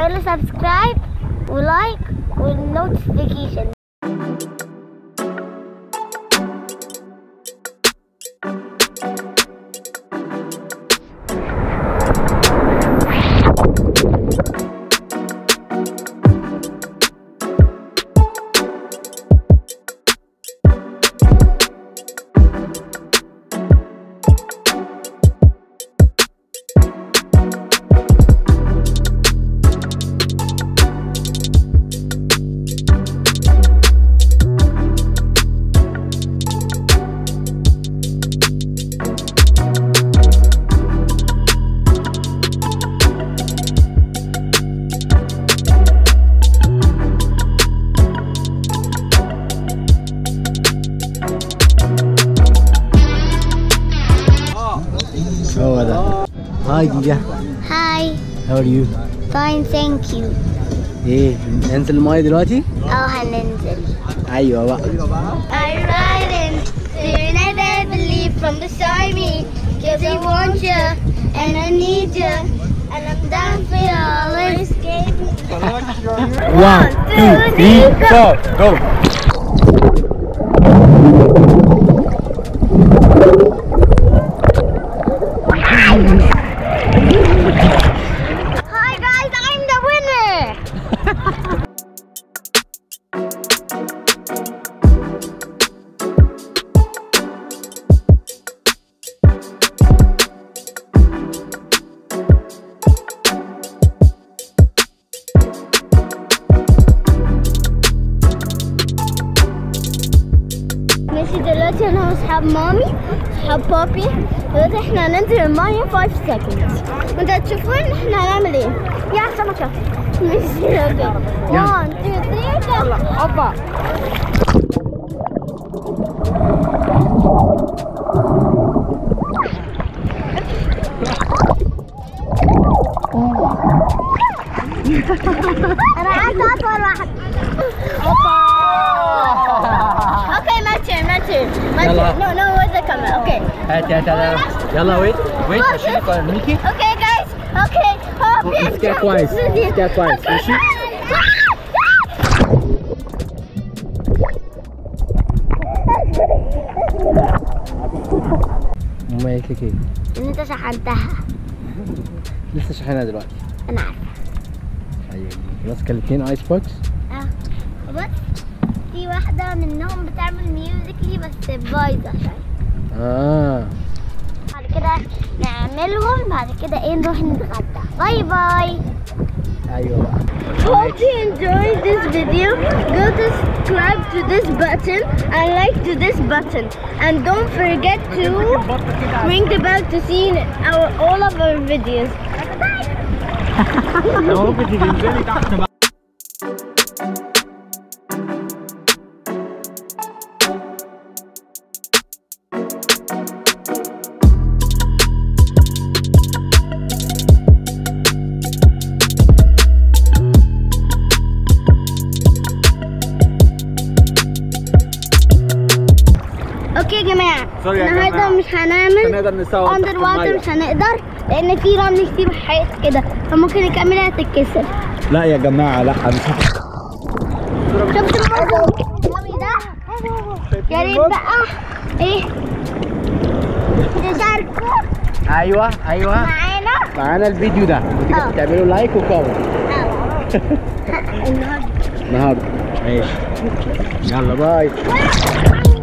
اعملوا سبسكرايب ولايك والنوتيفيكيشن هو ده هاي ديجا هاي هاو ار يو فاين ثانك يو ايه ننزل المايه دلوقتي اه هننزل ايوه بقى I ride in to never believe from the stormy Cause I want you and I need you And I'm down for you always One, two, three, four, go! Hi guys, I'm the winner! ماشي دلوقتي انا واصحاب مامي صحاب بابي دلوقتي احنا هننزل المية 5 seconds وانت هتشوفون احنا هنعمل ايه يا سمكة ماشي اوكي 1 2 3 يلا هوبا انا قعدت اطول واحد اوكي ما تشير ما تشير ما يلا. تشير نو نو وين ذا كاميرا اوكي هات هات هات يلا ويت ويت هشيلك على ميكي اوكي جايز اوكي هوب مسكها كويس مسكها كويس ماشي ماما قالت لك ايه؟ ان انت شحنتها لسه شاحنها دلوقتي انا عارفه ايوه ماسكه الاثنين ايس بوكس اه بص في واحدة منهم بتعمل ميوزيكلي بس بايظة شوية اه بعد كده نعملهم بعد كده ايه نروح نتغدى باي باي ايوه بقى Hope you enjoyed this video. Go to subscribe to this button and like to this button. And don't forget to ring the bell to see our, all of our videos. ممكن تنزلي تحت بقى اوكي يا جماعة Sorry يا النهارده جماعة. مش هنعمل هنقدر نصور اندر تحت واتر المية. مش هنقدر لان في رمل كتير وحاجات كده فممكن الكاميرا تتكسر لا يا جماعه لا مش شفت المنظر القوي ده يا ريت بقى ايه تشاركوا ايوه ايوه معانا معانا الفيديو ده اه. تعملوا لايك وكومنت النهارده النهارده ماشي يلا باي Bye.